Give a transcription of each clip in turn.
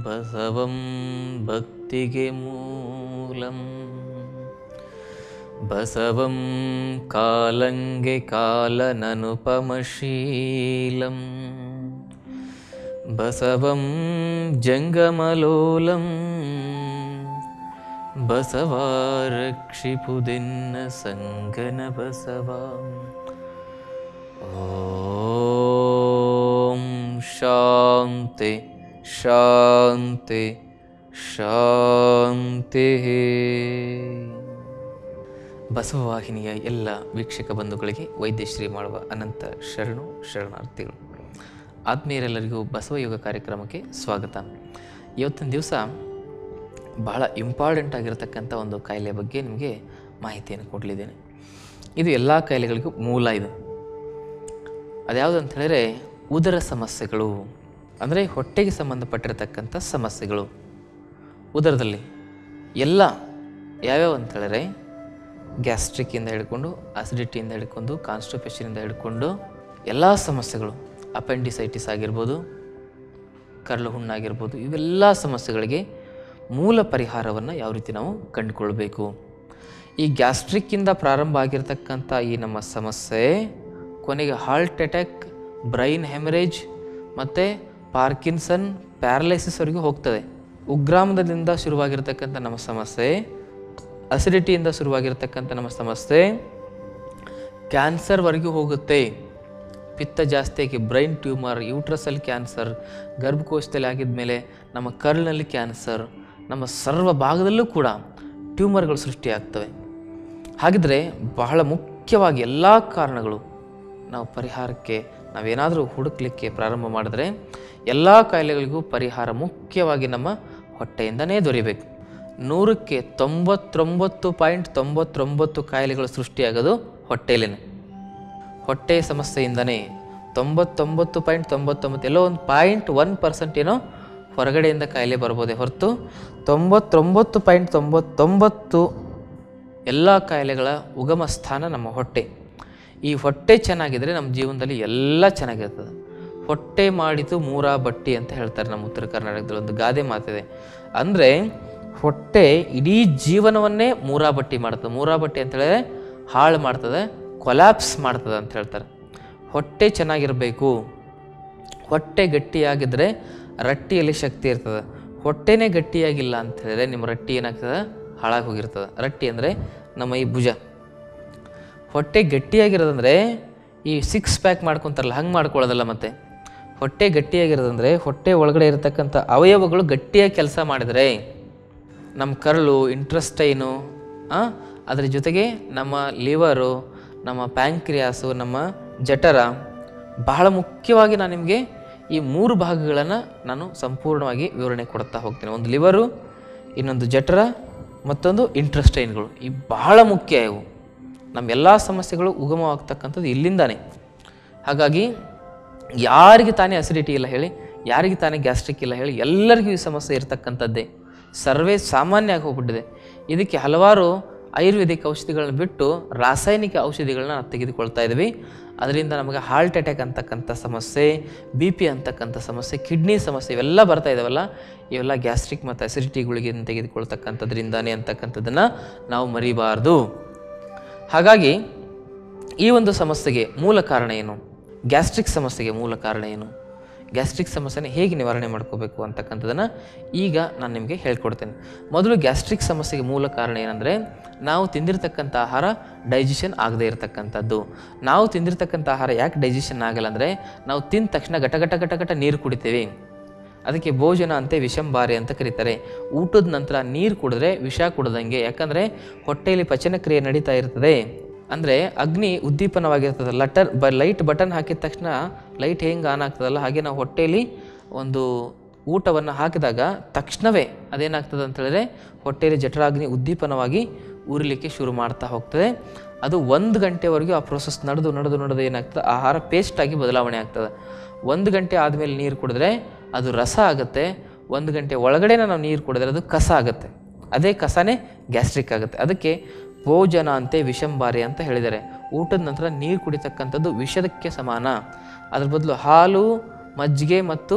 ಬಸವಂ ಭಕ್ತಿಗೆ ಮೂಲಂ ಬಸವಂ ಕಾಲಂಗೆ ಕಾಲನನುಪಮಶೀಲಂ ಬಸವಂ ಜಂಗಮಲೋಲಂ ಬಸವಾರಕ್ಷಿಪುದಿನ್ನ ಸಂಗನ ಬಸವ ಓಂ ಶಾಂತಿ ಶಾಂತಿ ಶಾಂತಿ ಬಸವವಾಹಿನಿಯ ಎಲ್ಲ ವೀಕ್ಷಕ ಬಂಧುಗಳಿಗೆ ವೈದ್ಯಶ್ರೀ ಮಾಡುವ ಅನಂತ ಶರಣು ಶರಣಾರ್ಥಿಗಳು ಆತ್ಮೀಯರೆಲ್ಲರಿಗೂ ಬಸವಯೋಗ ಕಾರ್ಯಕ್ರಮಕ್ಕೆ ಸ್ವಾಗತ ಇವತ್ತಿನ ದಿವಸ ಬಹಳ ಇಂಪಾರ್ಟೆಂಟ್ ಆಗಿರತಕ್ಕಂಥ ಒಂದು ಕಾಯಿಲೆ ಬಗ್ಗೆ ನಿಮಗೆ ಮಾಹಿತಿಯನ್ನು ಕೊಡಲಿದ್ದೇನೆ ಇದು ಎಲ್ಲ ಕಾಯಿಲೆಗಳಿಗೂ ಮೂಲ ಇದು ಅದ್ಯಾವುದು ಅಂತ ಹೇಳಿದ್ರೆ ಉದರ ಸಮಸ್ಯೆಗಳು ಅಂದರೆ ಹೊಟ್ಟೆಗೆ ಸಂಬಂಧಪಟ್ಟಿರತಕ್ಕಂಥ ಸಮಸ್ಯೆಗಳು ಉದರದಲ್ಲಿ ಎಲ್ಲ ಯಾವ್ಯಾವ ಅಂತ ಹೇಳಿದ್ರೆ ಗ್ಯಾಸ್ಟ್ರಿಕ್ಕಿಂದ ಹಿಡ್ಕೊಂಡು ಅಸಿಡಿಟಿಯಿಂದ ಹಿಡ್ಕೊಂಡು ಕಾನ್ಸ್ಟಿಪೇಷನಿಂದ ಹಿಡ್ಕೊಂಡು ಎಲ್ಲ ಸಮಸ್ಯೆಗಳು ಅಪೆಂಡಿಸೈಟಿಸ್ ಆಗಿರ್ಬೋದು ಕರಳು ಹುಣ್ಣಾಗಿರ್ಬೋದು ಇವೆಲ್ಲ ಸಮಸ್ಯೆಗಳಿಗೆ ಮೂಲ ಪರಿಹಾರವನ್ನು ಯಾವ ರೀತಿ ನಾವು ಕಂಡುಕೊಳ್ಬೇಕು ಈ ಗ್ಯಾಸ್ಟ್ರಿಕ್ಕಿಂದ ಪ್ರಾರಂಭ ಆಗಿರ್ತಕ್ಕಂಥ ಈ ನಮ್ಮ ಸಮಸ್ಯೆ ಕೊನೆಗೆ ಹಾರ್ಟ್ ಅಟ್ಯಾಕ್ ಬ್ರೈನ್ ಹೆಮರೇಜ್ ಮತ್ತು ಪಾರ್ಕಿನ್ಸನ್ ಪ್ಯಾರಲೈಸಿಸ್ವರೆಗೂ ಹೋಗ್ತದೆ ಉಗ್ರಾಮದಿಂದ ಶುರುವಾಗಿರ್ತಕ್ಕಂಥ ನಮ್ಮ ಸಮಸ್ಯೆ ಅಸಿಡಿಟಿಯಿಂದ ಶುರುವಾಗಿರ್ತಕ್ಕಂಥ ನಮ್ಮ ಸಮಸ್ಯೆ ಕ್ಯಾನ್ಸರ್ವರೆಗೂ ಹೋಗುತ್ತೆ ಪಿತ್ತ ಜಾಸ್ತಿಯಾಗಿ ಬ್ರೈನ್ ಟ್ಯೂಮರ್ ಯೂಟ್ರಸಲ್ಲಿ ಕ್ಯಾನ್ಸರ್ ಗರ್ಭಕೋಶದಲ್ಲಿ ಆಗಿದ ಮೇಲೆ ನಮ್ಮ ಕರ್ಲ್ನಲ್ಲಿ ಕ್ಯಾನ್ಸರ್ ನಮ್ಮ ಸರ್ವ ಭಾಗದಲ್ಲೂ ಕೂಡ ಟ್ಯೂಮರ್ಗಳು ಸೃಷ್ಟಿಯಾಗ್ತವೆ ಹಾಗಿದ್ರೆ ಬಹಳ ಮುಖ್ಯವಾಗಿ ಎಲ್ಲ ಕಾರಣಗಳು ನಾವು ಪರಿಹಾರಕ್ಕೆ ನಾವೇನಾದರೂ ಹುಡುಕ್ಲಿಕ್ಕೆ ಪ್ರಾರಂಭ ಮಾಡಿದ್ರೆ ಎಲ್ಲ ಕಾಯಿಲೆಗಳಿಗೂ ಪರಿಹಾರ ಮುಖ್ಯವಾಗಿ ನಮ್ಮ ಹೊಟ್ಟೆಯಿಂದನೇ ದೊರೆಯಬೇಕು ನೂರಕ್ಕೆ ತೊಂಬತ್ತೊಂಬತ್ತು ಪಾಯಿಂಟ್ ತೊಂಬತ್ತೊಂಬತ್ತು ಕಾಯಿಲೆಗಳು ಸೃಷ್ಟಿಯಾಗೋದು ಹೊಟ್ಟೆಯಲ್ಲೇ ಹೊಟ್ಟೆ ಸಮಸ್ಯೆಯಿಂದನೇ ತೊಂಬತ್ತೊಂಬತ್ತು ಪಾಯಿಂಟ್ ತೊಂಬತ್ತೊಂಬತ್ತು ಎಲ್ಲೋ ಒಂದು ಪಾಯಿಂಟ್ ಒನ್ ಪರ್ಸೆಂಟ್ ಏನೋ ಹೊರಗಡೆಯಿಂದ ಕಾಯಿಲೆ ಬರ್ಬೋದೇ ಹೊರತು ತೊಂಬತ್ತೊಂಬತ್ತು ಪಾಯಿಂಟ್ ತೊಂಬತ್ತೊಂಬತ್ತು ಎಲ್ಲ ಕಾಯಿಲೆಗಳ ಉಗಮ ಸ್ಥಾನ ನಮ್ಮ ಹೊಟ್ಟೆ ಈ ಹೊಟ್ಟೆ ಚೆನ್ನಾಗಿದ್ರೆ ನಮ್ಮ ಜೀವನದಲ್ಲಿ ಎಲ್ಲ ಚೆನ್ನಾಗಿರ್ತದೆ ಹೊಟ್ಟೆ ಮಾಡಿತು ಮೂರ ಬಟ್ಟಿ ಅಂತ ಹೇಳ್ತಾರೆ ನಮ್ಮ ಉತ್ತರ ಕರ್ನಾಟಕದಲ್ಲಿ ಒಂದು ಗಾದೆ ಮಾತಿದೆ ಅಂದರೆ ಹೊಟ್ಟೆ ಇಡೀ ಜೀವನವನ್ನೇ ಮೂರಾ ಬಟ್ಟಿ ಮಾಡ್ತದೆ ಮೂರಾ ಬಟ್ಟಿ ಅಂತ ಹೇಳಿದ್ರೆ ಹಾಳು ಮಾಡ್ತದೆ ಕೊಲ್ಯಾಪ್ಸ್ ಮಾಡ್ತದೆ ಅಂತ ಹೇಳ್ತಾರೆ ಹೊಟ್ಟೆ ಚೆನ್ನಾಗಿರಬೇಕು ಹೊಟ್ಟೆ ಗಟ್ಟಿಯಾಗಿದ್ದರೆ ರಟ್ಟಿಯಲ್ಲಿ ಶಕ್ತಿ ಇರ್ತದೆ ಹೊಟ್ಟೆನೇ ಗಟ್ಟಿಯಾಗಿಲ್ಲ ಅಂತ ಹೇಳಿದ್ರೆ ನಿಮ್ಮ ರಟ್ಟಿ ಏನಾಗ್ತದೆ ಹಾಳಾಗಿ ಹೋಗಿರ್ತದೆ ರಟ್ಟಿ ಅಂದರೆ ನಮ್ಮ ಈ ಭುಜ ಹೊಟ್ಟೆ ಗಟ್ಟಿಯಾಗಿರೋದಂದರೆ ಈ ಸಿಕ್ಸ್ ಪ್ಯಾಕ್ ಮಾಡ್ಕೊತಾರಲ್ಲ ಹಂಗೆ ಮಾಡ್ಕೊಳ್ಳೋದಲ್ಲ ಮತ್ತೆ ಹೊಟ್ಟೆ ಗಟ್ಟಿಯಾಗಿರೋದಂದರೆ ಹೊಟ್ಟೆ ಒಳಗಡೆ ಇರತಕ್ಕಂಥ ಅವಯವಗಳು ಗಟ್ಟಿಯಾಗಿ ಕೆಲಸ ಮಾಡಿದರೆ ನಮ್ಮ ಕರಳು ಇಂಟ್ರೆಸ್ಟೈನು ಅದರ ಜೊತೆಗೆ ನಮ್ಮ ಲಿವರು ನಮ್ಮ ಪ್ಯಾಂಕ್ರಿಯಾಸು ನಮ್ಮ ಜಠರ ಬಹಳ ಮುಖ್ಯವಾಗಿ ನಾನು ನಿಮಗೆ ಈ ಮೂರು ಭಾಗಗಳನ್ನು ನಾನು ಸಂಪೂರ್ಣವಾಗಿ ವಿವರಣೆ ಕೊಡ್ತಾ ಹೋಗ್ತೀನಿ ಒಂದು ಲಿವರು ಇನ್ನೊಂದು ಜಠರ ಮತ್ತೊಂದು ಇಂಟ್ರೆಸ್ಟೈನ್ಗಳು ಈ ಬಹಳ ಮುಖ್ಯ ಇವು ನಮ್ಮ ಎಲ್ಲ ಸಮಸ್ಯೆಗಳು ಉಗಮವಾಗ್ತಕ್ಕಂಥದ್ದು ಇಲ್ಲಿಂದಾನೆ ಹಾಗಾಗಿ ಯಾರಿಗೆ ತಾನೇ ಅಸಿಡಿಟಿ ಇಲ್ಲ ಹೇಳಿ ಯಾರಿಗೆ ತಾನೇ ಗ್ಯಾಸ್ಟ್ರಿಕ್ ಇಲ್ಲ ಹೇಳಿ ಎಲ್ಲರಿಗೂ ಈ ಸಮಸ್ಯೆ ಇರತಕ್ಕಂಥದ್ದೇ ಸರ್ವೇ ಸಾಮಾನ್ಯ ಆಗಿ ಹೋಗ್ಬಿಟ್ಟಿದೆ ಇದಕ್ಕೆ ಹಲವಾರು ಆಯುರ್ವೇದಿಕ್ ಔಷಧಿಗಳನ್ನ ಬಿಟ್ಟು ರಾಸಾಯನಿಕ ಔಷಧಿಗಳನ್ನ ನಾವು ತೆಗೆದುಕೊಳ್ತಾ ಇದ್ವಿ ಅದರಿಂದ ನಮಗೆ ಹಾರ್ಟ್ ಅಟ್ಯಾಕ್ ಅಂತಕ್ಕಂಥ ಸಮಸ್ಯೆ ಬಿ ಪಿ ಅಂತಕ್ಕಂಥ ಸಮಸ್ಯೆ ಕಿಡ್ನಿ ಸಮಸ್ಯೆ ಇವೆಲ್ಲ ಬರ್ತಾ ಇದಾವಲ್ಲ ಇವೆಲ್ಲ ಗ್ಯಾಸ್ಟ್ರಿಕ್ ಮತ್ತು ಅಸಿಡಿಟಿಗಳಿಗೆ ತೆಗೆದುಕೊಳ್ತಕ್ಕಂಥದ್ರಿಂದಾನೇ ಅಂತಕ್ಕಂಥದ್ದನ್ನು ನಾವು ಮರಿಬಾರ್ದು ಹಾಗಾಗಿ ಈ ಒಂದು ಸಮಸ್ಯೆಗೆ ಮೂಲ ಕಾರಣ ಏನು ಗ್ಯಾಸ್ಟ್ರಿಕ್ ಸಮಸ್ಯೆಗೆ ಮೂಲ ಕಾರಣ ಏನು ಗ್ಯಾಸ್ಟ್ರಿಕ್ ಸಮಸ್ಯೆನ ಹೇಗೆ ನಿವಾರಣೆ ಮಾಡ್ಕೋಬೇಕು ಅಂತಕ್ಕಂಥದ್ದನ್ನು ಈಗ ನಾನು ನಿಮಗೆ ಹೇಳ್ಕೊಡ್ತೇನೆ ಮೊದಲು ಗ್ಯಾಸ್ಟ್ರಿಕ್ ಸಮಸ್ಯೆಗೆ ಮೂಲ ಕಾರಣ ಏನಂದರೆ ನಾವು ತಿಂದಿರ್ತಕ್ಕಂಥ ಆಹಾರ ಡೈಜೆಷನ್ ಆಗದೇ ಇರತಕ್ಕಂಥದ್ದು ನಾವು ತಿಂದಿರ್ತಕ್ಕಂಥ ಆಹಾರ ಯಾಕೆ ಡೈಜೆಷನ್ ಆಗಲ್ಲ ಅಂದರೆ ನಾವು ತಿಂದ ತಕ್ಷಣ ಘಟ ಘಟ ಘಟ ಘಟ ನೀರು ಕುಡಿತೇವೆ ಅದಕ್ಕೆ ಭೋಜನ ಅಂತೆ ವಿಷಂಬಾರಿ ಅಂತ ಕರೀತಾರೆ ಊಟದ ನಂತರ ನೀರು ಕುಡಿದ್ರೆ ವಿಷ ಕುಡ್ದಂಗೆ ಯಾಕಂದರೆ ಹೊಟ್ಟೆಯಲ್ಲಿ ಪಚನ ಕ್ರಿಯೆ ನಡೀತಾ ಇರ್ತದೆ ಅಂದರೆ ಅಗ್ನಿ ಉದ್ದೀಪನವಾಗಿರ್ತದೆ ಲಟರ್ ಬ ಲೈಟ್ ಬಟನ್ ಹಾಕಿದ ತಕ್ಷಣ ಲೈಟ್ ಹೆಂಗೆ ಆನ್ ಆಗ್ತದಲ್ಲ ಹಾಗೆ ನಾವು ಹೊಟ್ಟೆಯಲ್ಲಿ ಒಂದು ಊಟವನ್ನು ಹಾಕಿದಾಗ ತಕ್ಷಣವೇ ಅದೇನಾಗ್ತದೆ ಅಂತ ಹೇಳಿದ್ರೆ ಹೊಟ್ಟೆಯಲ್ಲಿ ಜಠರಾಗ್ನಿ ಉದ್ದೀಪನವಾಗಿ ಉರಿಲಿಕ್ಕೆ ಶುರು ಮಾಡ್ತಾ ಹೋಗ್ತದೆ ಅದು ಒಂದು ಗಂಟೆವರೆಗೂ ಆ ಪ್ರೋಸೆಸ್ ನಡೆದು ನಡೆದು ನಡೆದು ಏನಾಗ್ತದೆ ಆಹಾರ ಪೇಸ್ಟಾಗಿ ಬದಲಾವಣೆ ಆಗ್ತದೆ ಒಂದು ಗಂಟೆ ಆದಮೇಲೆ ನೀರು ಕುಡಿದ್ರೆ ಅದು ರಸ ಆಗುತ್ತೆ ಒಂದು ಗಂಟೆ ಒಳಗಡೆನೇ ನಾವು ನೀರು ಕುಡಿದ್ರೆ ಅದು ಕಸ ಆಗುತ್ತೆ ಅದೇ ಕಸನೇ ಗ್ಯಾಸ್ಟ್ರಿಕ್ ಆಗುತ್ತೆ ಅದಕ್ಕೆ ಭೋಜನ ಅಂತೆ ವಿಷಂಬಾರಿ ಅಂತ ಹೇಳಿದ್ದಾರೆ ಊಟದ ನಂತರ ನೀರು ಕುಡಿತಕ್ಕಂಥದ್ದು ವಿಷದಕ್ಕೆ ಸಮಾನ ಅದ್ರ ಬದಲು ಹಾಲು ಮಜ್ಜಿಗೆ ಮತ್ತು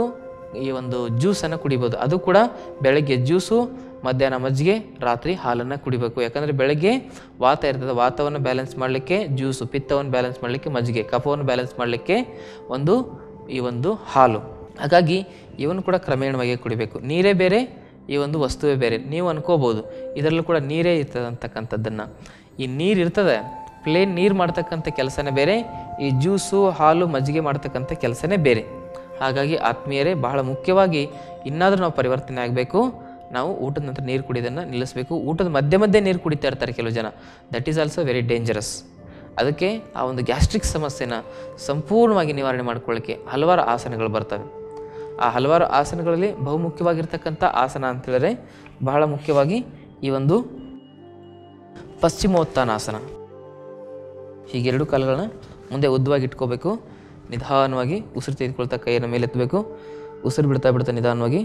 ಈ ಒಂದು ಜ್ಯೂಸನ್ನು ಕುಡಿಬೋದು ಅದು ಕೂಡ ಬೆಳಗ್ಗೆ ಜ್ಯೂಸು ಮಧ್ಯಾಹ್ನ ಮಜ್ಜಿಗೆ ರಾತ್ರಿ ಹಾಲನ್ನು ಕುಡಿಬೇಕು ಯಾಕಂದರೆ ಬೆಳಗ್ಗೆ ವಾತ ಇರ್ತದೆ ವಾತವನ್ನು ಬ್ಯಾಲೆನ್ಸ್ ಮಾಡಲಿಕ್ಕೆ ಜ್ಯೂಸು ಪಿತ್ತವನ್ನು ಬ್ಯಾಲೆನ್ಸ್ ಮಾಡಲಿಕ್ಕೆ ಮಜ್ಜಿಗೆ ಕಫವನ್ನು ಬ್ಯಾಲೆನ್ಸ್ ಮಾಡಲಿಕ್ಕೆ ಒಂದು ಈ ಒಂದು ಹಾಲು ಹಾಗಾಗಿ ಇವನ್ನು ಕೂಡ ಕ್ರಮೇಣವಾಗಿ ಕುಡಿಬೇಕು ನೀರೇ ಬೇರೆ ಈ ಒಂದು ವಸ್ತುವೇ ಬೇರೆ ನೀವು ಅನ್ಕೋಬೋದು ಇದರಲ್ಲೂ ಕೂಡ ನೀರೇ ಇರ್ತದೆ ಅಂತಕ್ಕಂಥದ್ದನ್ನು ಈ ನೀರು ಇರ್ತದೆ ಪ್ಲೇನ್ ನೀರು ಮಾಡ್ತಕ್ಕಂಥ ಕೆಲಸನೇ ಬೇರೆ ಈ ಜ್ಯೂಸು ಹಾಲು ಮಜ್ಜಿಗೆ ಮಾಡ್ತಕ್ಕಂಥ ಕೆಲಸನೇ ಬೇರೆ ಹಾಗಾಗಿ ಆತ್ಮೀಯರೇ ಬಹಳ ಮುಖ್ಯವಾಗಿ ಇನ್ನಾದರೂ ನಾವು ಪರಿವರ್ತನೆ ಆಗಬೇಕು ನಾವು ಊಟದ ನಂತರ ನೀರು ಕುಡಿಯೋದನ್ನು ನಿಲ್ಲಿಸಬೇಕು ಊಟದ ಮಧ್ಯೆ ಮಧ್ಯೆ ನೀರು ಕುಡಿತಾ ಇರ್ತಾರೆ ಕೆಲವು ಜನ that is also very dangerous ಅದಕ್ಕೆ ಆ ಒಂದು ಗ್ಯಾಸ್ಟ್ರಿಕ್ ಸಮಸ್ಯೆನ ಸಂಪೂರ್ಣವಾಗಿ ನಿವಾರಣೆ ಮಾಡ್ಕೊಳ್ಳಿಕ್ಕೆ ಹಲವಾರು ಆಸನಗಳು ಬರ್ತವೆ ಆ ಹಲವಾರು ಆಸನಗಳಲ್ಲಿ ಬಹುಮುಖ್ಯವಾಗಿರ್ತಕ್ಕಂಥ ಆಸನ ಅಂತೇಳಿದ್ರೆ ಬಹಳ ಮುಖ್ಯವಾಗಿ ಈ ಒಂದು ಪಶ್ಚಿಮೋತ್ಥಾನಾಸನ ಹೀಗೆ ಎರಡು ಕಾಲುಗಳನ್ನ ಮುಂದೆ ಉದ್ದವಾಗಿ ಇಟ್ಕೋಬೇಕು ನಿಧಾನವಾಗಿ ಉಸಿರು ತೆಗೆದುಕೊಳ್ತಾ ಕೈಯನ್ನು ಮೇಲೆ ಎತ್ತಬೇಕು ಉಸಿರು ಬಿಡ್ತಾ ಬಿಡ್ತಾ ನಿಧಾನವಾಗಿ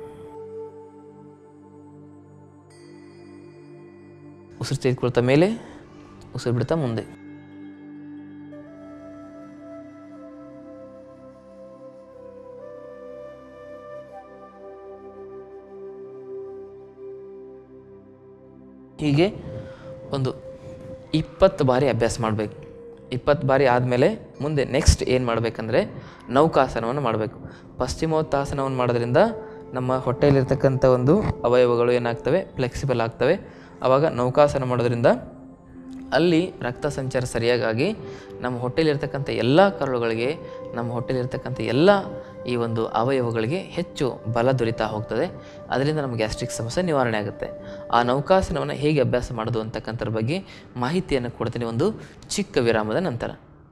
ಉಸಿರು ತೆಗೆದುಕೊಳ್ತಾ ಮೇಲೆ ಉಸಿರು ಬಿಡ್ತಾ ಮುಂದೆ ಹೀಗೆ ಒಂದು ಇಪ್ಪತ್ತು ಬಾರಿ ಅಭ್ಯಾಸ ಮಾಡಬೇಕು ಇಪ್ಪತ್ತು ಬಾರಿ ಆದಮೇಲೆ ಮುಂದೆ ನೆಕ್ಸ್ಟ್ ಏನು ಮಾಡಬೇಕಂದ್ರೆ ನೌಕಾಸನವನ್ನು ಮಾಡಬೇಕು ಪಶ್ಚಿಮೋತ್ತಾಸನವನ್ನು ಮಾಡೋದ್ರಿಂದ ನಮ್ಮ ಹೊಟ್ಟೆಯಲ್ಲಿರ್ತಕ್ಕಂಥ ಒಂದು ಅವಯವಗಳು ಏನಾಗ್ತವೆ ಫ್ಲೆಕ್ಸಿಬಲ್ ಆಗ್ತವೆ ಆವಾಗ ನೌಕಾಸನ ಮಾಡೋದ್ರಿಂದ ಅಲ್ಲಿ ರಕ್ತ ಸಂಚಾರ ಸರಿಯಾಗಿ ನಮ್ಮ ಹೊಟ್ಟೆಲಿರ್ತಕ್ಕಂಥ ಎಲ್ಲ ಕರುಳುಗಳಿಗೆ ನಮ್ಮ ಹೊಟ್ಟೆಲಿರ್ತಕ್ಕಂಥ ಎಲ್ಲ ಈ ಒಂದು ಅವಯವಗಳಿಗೆ ಹೆಚ್ಚು ಬಲ ದೊರೀತಾ ಹೋಗ್ತದೆ ಅದರಿಂದ ನಮ್ಮ ಗ್ಯಾಸ್ಟ್ರಿಕ್ ಸಮಸ್ಯೆ ನಿವಾರಣೆ ಆಗುತ್ತೆ ಆ ನೌಕಾಸನವನ್ನು ಹೇಗೆ ಅಭ್ಯಾಸ ಮಾಡೋದು ಅಂತಕ್ಕಂಥದ್ರ ಬಗ್ಗೆ ಮಾಹಿತಿಯನ್ನು ಕೊಡ್ತೀನಿ ಒಂದು ಚಿಕ್ಕ ವಿರಾಮದ ನಂತರ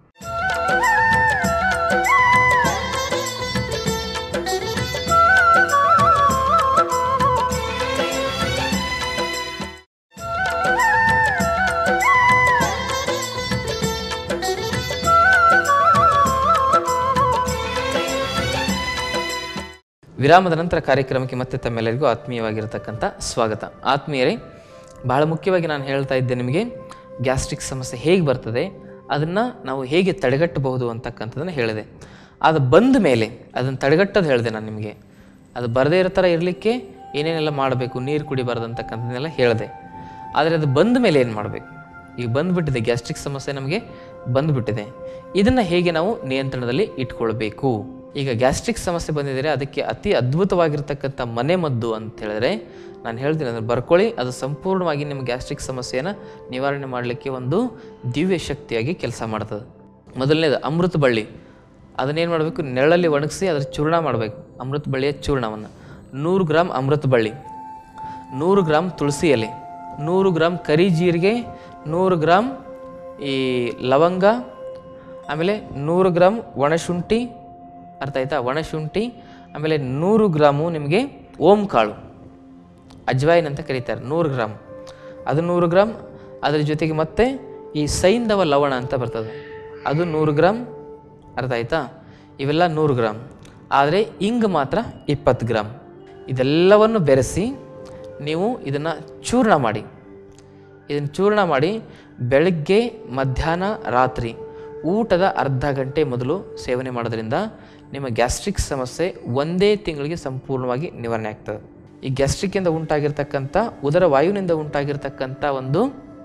ವಿರಾಮದ ನಂತರ ಕಾರ್ಯಕ್ರಮಕ್ಕೆ ಮತ್ತೆ ತಮ್ಮೆಲ್ಲರಿಗೂ ಆತ್ಮೀಯವಾಗಿರತಕ್ಕಂಥ ಸ್ವಾಗತ ಆತ್ಮೀಯರೇ ಬಹಳ ಮುಖ್ಯವಾಗಿ ನಾನು ಹೇಳ್ತಾ ಇದ್ದೆ ನಿಮಗೆ ಗ್ಯಾಸ್ಟ್ರಿಕ್ ಸಮಸ್ಯೆ ಹೇಗೆ ಬರ್ತದೆ ಅದನ್ನು ನಾವು ಹೇಗೆ ತಡೆಗಟ್ಟಬಹುದು ಅಂತಕ್ಕಂಥದ್ದನ್ನು ಹೇಳಿದೆ ಅದು ಬಂದ ಮೇಲೆ ಅದನ್ನು ತಡೆಗಟ್ಟೋದು ಹೇಳಿದೆ ನಾನು ನಿಮಗೆ ಅದು ಬರದೇ ಇರೋ ಥರ ಇರಲಿಕ್ಕೆ ಏನೇನೆಲ್ಲ ಮಾಡಬೇಕು ನೀರು ಕುಡಿಬಾರ್ದು ಅಂತಕ್ಕಂಥದ್ದನ್ನೆಲ್ಲ ಹೇಳಿದೆ ಆದರೆ ಅದು ಬಂದ ಮೇಲೆ ಏನು ಮಾಡಬೇಕು ಈಗ ಬಂದುಬಿಟ್ಟಿದೆ ಗ್ಯಾಸ್ಟ್ರಿಕ್ ಸಮಸ್ಯೆ ನಮಗೆ ಬಂದುಬಿಟ್ಟಿದೆ ಇದನ್ನು ಹೇಗೆ ನಾವು ನಿಯಂತ್ರಣದಲ್ಲಿ ಇಟ್ಕೊಳ್ಬೇಕು ಈಗ ಗ್ಯಾಸ್ಟ್ರಿಕ್ ಸಮಸ್ಯೆ ಬಂದಿದ್ದರೆ ಅದಕ್ಕೆ ಅತಿ ಅದ್ಭುತವಾಗಿರ್ತಕ್ಕಂಥ ಮನೆ ಮದ್ದು ಅಂತ ಹೇಳಿದ್ರೆ ನಾನು ಹೇಳ್ತೀನಿ ಅದನ್ನು ಬರ್ಕೊಳ್ಳಿ ಅದು ಸಂಪೂರ್ಣವಾಗಿ ನಿಮ್ಮ ಗ್ಯಾಸ್ಟ್ರಿಕ್ ಸಮಸ್ಯೆಯನ್ನು ನಿವಾರಣೆ ಮಾಡಲಿಕ್ಕೆ ಒಂದು ದಿವ್ಯ ಶಕ್ತಿಯಾಗಿ ಕೆಲಸ ಮಾಡ್ತದೆ ಮೊದಲನೇದು ಅಮೃತ ಬಳ್ಳಿ ಅದನ್ನೇನು ಮಾಡಬೇಕು ನೆರಳಲ್ಲಿ ಒಣಗಿಸಿ ಅದ್ರ ಚೂರ್ಣ ಮಾಡಬೇಕು ಅಮೃತ ಬಳ್ಳಿಯ ಚೂರ್ಣವನ್ನು ನೂರು ಗ್ರಾಮ್ ಅಮೃತ ಬಳ್ಳಿ ನೂರು ಗ್ರಾಮ್ ತುಳಸಿ ಎಲೆ ನೂರು ಗ್ರಾಮ್ ಕರಿ ಜೀರಿಗೆ ನೂರು ಗ್ರಾಮ್ ಈ ಲವಂಗ ಆಮೇಲೆ ನೂರು ಗ್ರಾಮ್ ಒಣಶುಂಠಿ ಅರ್ಥ ಆಯ್ತಾ ಒಣಶುಂಠಿ ಆಮೇಲೆ ನೂರು ಗ್ರಾಮು ನಿಮಗೆ ಓಂ ಕಾಳು ಅಜ್ವಾಯಿನ್ ಅಂತ ಕರೀತಾರೆ ನೂರು ಗ್ರಾಮ್ ಅದು ನೂರು ಗ್ರಾಮ್ ಅದರ ಜೊತೆಗೆ ಮತ್ತೆ ಈ ಸೈಂಧವ ಲವಣ ಅಂತ ಬರ್ತದೆ ಅದು ನೂರು ಗ್ರಾಮ್ ಅರ್ಥ ಆಯ್ತಾ ಇವೆಲ್ಲ ನೂರು ಗ್ರಾಮ್ ಆದರೆ ಇಂಗ್ ಮಾತ್ರ ಇಪ್ಪತ್ತು ಗ್ರಾಮ್ ಇದೆಲ್ಲವನ್ನು ಬೆರೆಸಿ ನೀವು ಇದನ್ನು ಚೂರ್ಣ ಮಾಡಿ ಇದನ್ನು ಚೂರ್ಣ ಮಾಡಿ ಬೆಳಗ್ಗೆ ಮಧ್ಯಾಹ್ನ ರಾತ್ರಿ ಊಟದ ಅರ್ಧ ಗಂಟೆ ಮೊದಲು ಸೇವನೆ ಮಾಡೋದ್ರಿಂದ ನಿಮ್ಮ ಗ್ಯಾಸ್ಟ್ರಿಕ್ ಸಮಸ್ಯೆ ಒಂದೇ ತಿಂಗಳಿಗೆ ಸಂಪೂರ್ಣವಾಗಿ ನಿವಾರಣೆ ಆಗ್ತದೆ ಈ ಗ್ಯಾಸ್ಟ್ರಿಕ್ಕಿಂದ ಉಂಟಾಗಿರ್ತಕ್ಕಂಥ ಉದರ ವಾಯುವಿನಿಂದ ಉಂಟಾಗಿರ್ತಕ್ಕಂಥ ಒಂದು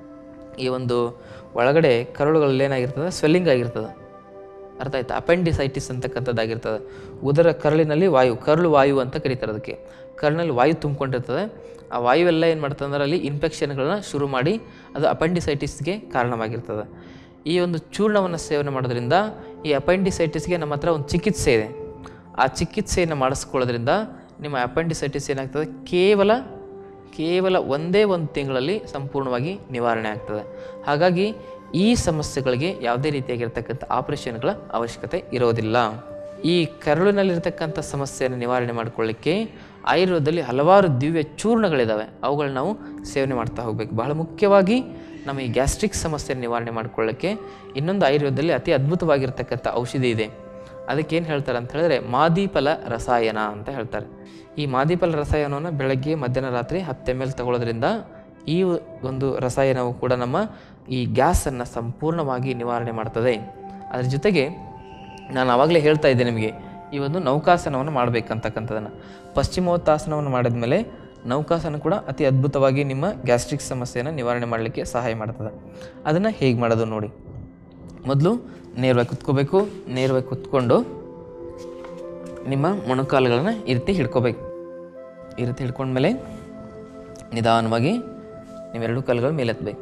ಈ ಒಂದು ಒಳಗಡೆ ಕರುಳುಗಳಲ್ಲಿ ಏನಾಗಿರ್ತದೆ ಸ್ವೆಲ್ಲಿಂಗ್ ಆಗಿರ್ತದೆ ಅರ್ಥ ಆಯ್ತಾ ಅಪೆಂಡಿಸೈಟಿಸ್ ಅಂತಕ್ಕಂಥದ್ದಾಗಿರ್ತದೆ ಉದರ ಕರಳಿನಲ್ಲಿ ವಾಯು ಕರಳು ವಾಯು ಅಂತ ಕರೀತಾರೆ ಅದಕ್ಕೆ ಕರಳಿನಲ್ಲಿ ವಾಯು ತುಂಬಿಕೊಂಡಿರ್ತದೆ ಆ ವಾಯು ಎಲ್ಲ ಏನು ಮಾಡ್ತದೆ ಅಂದ್ರೆ ಅಲ್ಲಿ ಇನ್ಫೆಕ್ಷನ್ಗಳನ್ನ ಶುರು ಮಾಡಿ ಅದು ಅಪೆಂಡಿಸೈಟಿಸ್ಗೆ ಕಾರಣವಾಗಿರ್ತದೆ ಈ ಒಂದು ಚೂರ್ಣವನ್ನು ಸೇವನೆ ಮಾಡೋದ್ರಿಂದ ಈ ಅಪೆಂಡಿಸೈಟಿಸ್ಗೆ ನಮ್ಮ ಹತ್ರ ಒಂದು ಚಿಕಿತ್ಸೆ ಇದೆ ಆ ಚಿಕಿತ್ಸೆಯನ್ನು ಮಾಡಿಸ್ಕೊಳ್ಳೋದ್ರಿಂದ ನಿಮ್ಮ ಅಪೆಂಡಿಸೈಟಿಸ್ ಏನಾಗ್ತದೆ ಕೇವಲ ಕೇವಲ ಒಂದೇ ಒಂದು ತಿಂಗಳಲ್ಲಿ ಸಂಪೂರ್ಣವಾಗಿ ನಿವಾರಣೆ ಆಗ್ತದೆ ಹಾಗಾಗಿ ಈ ಸಮಸ್ಯೆಗಳಿಗೆ ಯಾವುದೇ ರೀತಿಯಾಗಿರ್ತಕ್ಕಂಥ ಆಪರೇಷನ್ಗಳ ಅವಶ್ಯಕತೆ ಇರೋದಿಲ್ಲ ಈ ಕರಳಿನಲ್ಲಿರ್ತಕ್ಕಂಥ ಸಮಸ್ಯೆಯನ್ನು ನಿವಾರಣೆ ಮಾಡಿಕೊಳ್ಳಿಕ್ಕೆ ಆಯುರ್ವೇದದಲ್ಲಿ ಹಲವಾರು ದಿವ್ಯ ಚೂರ್ಣಗಳಿದ್ದಾವೆ ಅವುಗಳನ್ನ ನಾವು ಸೇವನೆ ಮಾಡ್ತಾ ಹೋಗಬೇಕು ಬಹಳ ಮುಖ್ಯವಾಗಿ ನಮ್ಮ ಈ ಗ್ಯಾಸ್ಟ್ರಿಕ್ ಸಮಸ್ಯೆ ನಿವಾರಣೆ ಮಾಡಿಕೊಳ್ಳೋಕ್ಕೆ ಇನ್ನೊಂದು ಆಯುರ್ವೇದದಲ್ಲಿ ಅತಿ ಅದ್ಭುತವಾಗಿರ್ತಕ್ಕಂಥ ಔಷಧಿ ಇದೆ ಅದಕ್ಕೆ ಏನು ಹೇಳ್ತಾರೆ ಅಂತ ಹೇಳಿದ್ರೆ ಮಾದೀಫಲ ರಸಾಯನ ಅಂತ ಹೇಳ್ತಾರೆ ಈ ಮಾದೀಫಲ ರಸಾಯನವನ್ನು ಬೆಳಗ್ಗೆ ಮಧ್ಯಾಹ್ನ ರಾತ್ರಿ ಹತ್ತು ಎಮ್ ಎಲ್ ತಗೊಳ್ಳೋದ್ರಿಂದ ಈ ಒಂದು ರಸಾಯನವು ಕೂಡ ನಮ್ಮ ಈ ಗ್ಯಾಸನ್ನು ಸಂಪೂರ್ಣವಾಗಿ ನಿವಾರಣೆ ಮಾಡ್ತದೆ ಅದ್ರ ಜೊತೆಗೆ ನಾನು ಆವಾಗಲೇ ಹೇಳ್ತಾ ಇದ್ದೆ ನಿಮಗೆ ಈ ಒಂದು ನೌಕಾಸನವನ್ನು ಮಾಡಬೇಕಂತಕ್ಕಂಥದ್ದನ್ನು ಪಶ್ಚಿಮೋತ್ತಾಸನವನ್ನು ಮಾಡಿದ್ಮೇಲೆ ನೌಕಾಸನ ಕೂಡ ಅತಿ ಅದ್ಭುತವಾಗಿ ನಿಮ್ಮ ಗ್ಯಾಸ್ಟ್ರಿಕ್ ಸಮಸ್ಯೆಯನ್ನು ನಿವಾರಣೆ ಮಾಡಲಿಕ್ಕೆ ಸಹಾಯ ಮಾಡ್ತದೆ ಅದನ್ನು ಹೇಗೆ ಮಾಡೋದು ನೋಡಿ ಮೊದಲು ನೇರವಾಗಿ ಕುತ್ಕೋಬೇಕು ನೇರವಾಗಿ ಕುತ್ಕೊಂಡು ನಿಮ್ಮ ಮೊಣಕಾಲುಗಳನ್ನ ಈ ರೀತಿ ಹಿಡ್ಕೋಬೇಕು ಈ ರೀತಿ ಹಿಡ್ಕೊಂಡ್ಮೇಲೆ ನಿಧಾನವಾಗಿ ನೀವೆರಡು ಕಾಲುಗಳ ಮೇಲೆ ಎತ್ತಬೇಕು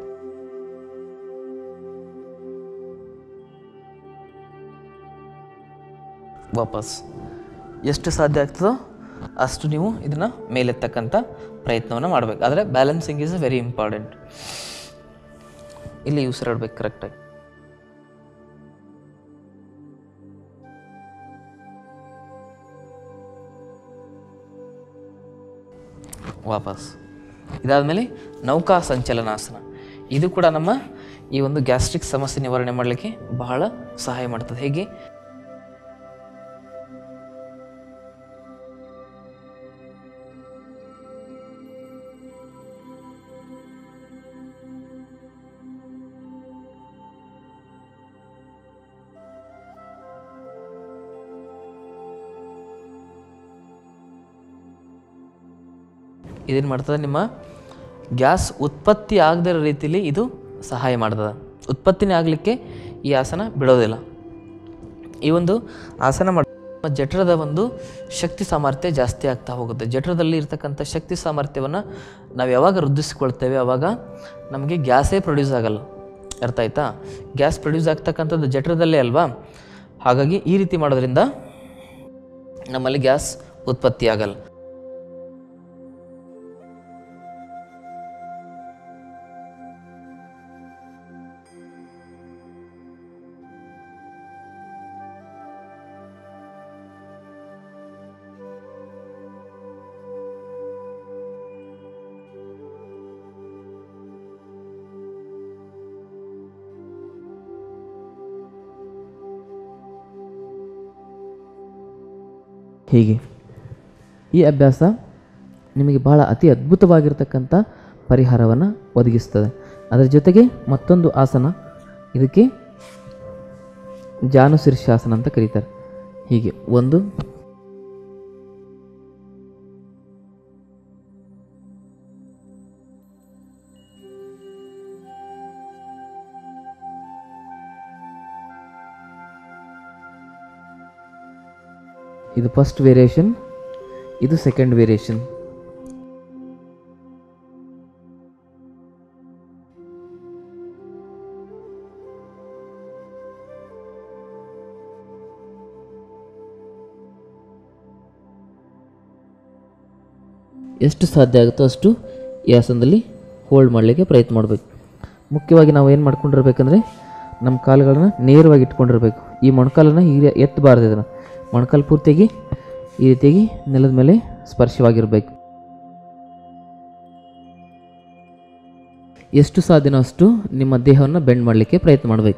ವಾಪಸ್ ಎಷ್ಟು ಸಾಧ್ಯ ಆಗ್ತದೋ ಅಷ್ಟು ನೀವು ಇದನ್ನು ಮೇಲೆತ್ತಕ್ಕಂಥ ಪ್ರಯತ್ನವನ್ನು ಮಾಡಬೇಕು ಆದರೆ ಬ್ಯಾಲೆನ್ಸಿಂಗ್ ಈಸ್ ವೆರಿ ಇಂಪಾರ್ಟೆಂಟ್ ಇಲ್ಲಿ ಉಸಿರಾಡ್ಬೇಕು ಕರೆಕ್ಟಾಗಿ ವಾಪಸ್ ಇದಾದಮೇಲೆ ನೌಕಾ ಸಂಚಲನಾಸನ ಇದು ಕೂಡ ನಮ್ಮ ಈ ಒಂದು ಗ್ಯಾಸ್ಟ್ರಿಕ್ ಸಮಸ್ಯೆ ನಿವಾರಣೆ ಮಾಡಲಿಕ್ಕೆ ಬಹಳ ಸಹಾಯ ಮಾಡ್ತದೆ ಹೇಗೆ ಇದೇನು ಮಾಡ್ತದೆ ನಿಮ್ಮ ಗ್ಯಾಸ್ ಉತ್ಪತ್ತಿ ಆಗದೇ ಇರೋ ರೀತಿಲಿ ಇದು ಸಹಾಯ ಮಾಡ್ತದೆ ಉತ್ಪತ್ತಿನೇ ಆಗಲಿಕ್ಕೆ ಈ ಆಸನ ಬಿಡೋದಿಲ್ಲ ಈ ಒಂದು ಆಸನ ಮಾಡ ಜಠರದ ಒಂದು ಶಕ್ತಿ ಸಾಮರ್ಥ್ಯ ಜಾಸ್ತಿ ಆಗ್ತಾ ಹೋಗುತ್ತೆ ಜಠರದಲ್ಲಿ ಇರ್ತಕ್ಕಂಥ ಶಕ್ತಿ ಸಾಮರ್ಥ್ಯವನ್ನು ನಾವು ಯಾವಾಗ ವೃದ್ಧಿಸ್ಕೊಳ್ತೇವೆ ಆವಾಗ ನಮಗೆ ಗ್ಯಾಸೇ ಪ್ರೊಡ್ಯೂಸ್ ಆಗಲ್ಲ ಅರ್ಥ ಆಯ್ತಾ ಗ್ಯಾಸ್ ಪ್ರೊಡ್ಯೂಸ್ ಆಗ್ತಕ್ಕಂಥದ್ದು ಜಠರದಲ್ಲೇ ಅಲ್ವಾ ಹಾಗಾಗಿ ಈ ರೀತಿ ಮಾಡೋದ್ರಿಂದ ನಮ್ಮಲ್ಲಿ ಗ್ಯಾಸ್ ಉತ್ಪತ್ತಿ ಆಗಲ್ಲ ಹೀಗೆ ಈ ಅಭ್ಯಾಸ ನಿಮಗೆ ಬಹಳ ಅತಿ ಅದ್ಭುತವಾಗಿರ್ತಕ್ಕಂಥ ಪರಿಹಾರವನ್ನು ಒದಗಿಸ್ತದೆ ಅದರ ಜೊತೆಗೆ ಮತ್ತೊಂದು ಆಸನ ಇದಕ್ಕೆ ಜಾನು ಶೀರ್ಷಾಸನ ಅಂತ ಕರೀತಾರೆ ಹೀಗೆ ಒಂದು ಇದು ಫಸ್ಟ್ ವೇರಿಯೇಷನ್ ಇದು ಸೆಕೆಂಡ್ ವೇರಿಯೇಷನ್ ಎಷ್ಟು ಸಾಧ್ಯ ಆಗುತ್ತೋ ಅಷ್ಟು ಈ ಆಸನದಲ್ಲಿ ಹೋಲ್ಡ್ ಮಾಡಲಿಕ್ಕೆ ಪ್ರಯತ್ನ ಮಾಡಬೇಕು ಮುಖ್ಯವಾಗಿ ನಾವು ಏನು ಮಾಡ್ಕೊಂಡಿರ್ಬೇಕಂದ್ರೆ ನಮ್ಮ ಕಾಲುಗಳನ್ನ ನೇರವಾಗಿ ಇಟ್ಕೊಂಡಿರ್ಬೇಕು ಈ ಮೊಣಕಾಲನ್ನು ಈಗ ಎತ್ತಬಾರ್ದು ಇದನ್ನು ಮೊಣಕಾಲು ಪೂರ್ತಿಯಾಗಿ ಈ ರೀತಿಯಾಗಿ ನೆಲದ ಮೇಲೆ ಸ್ಪರ್ಶವಾಗಿರಬೇಕು ಎಷ್ಟು ಸಾಧ್ಯನೋ ಅಷ್ಟು ನಿಮ್ಮ ದೇಹವನ್ನು ಬೆಂಡ್ ಮಾಡಲಿಕ್ಕೆ ಪ್ರಯತ್ನ ಮಾಡಬೇಕು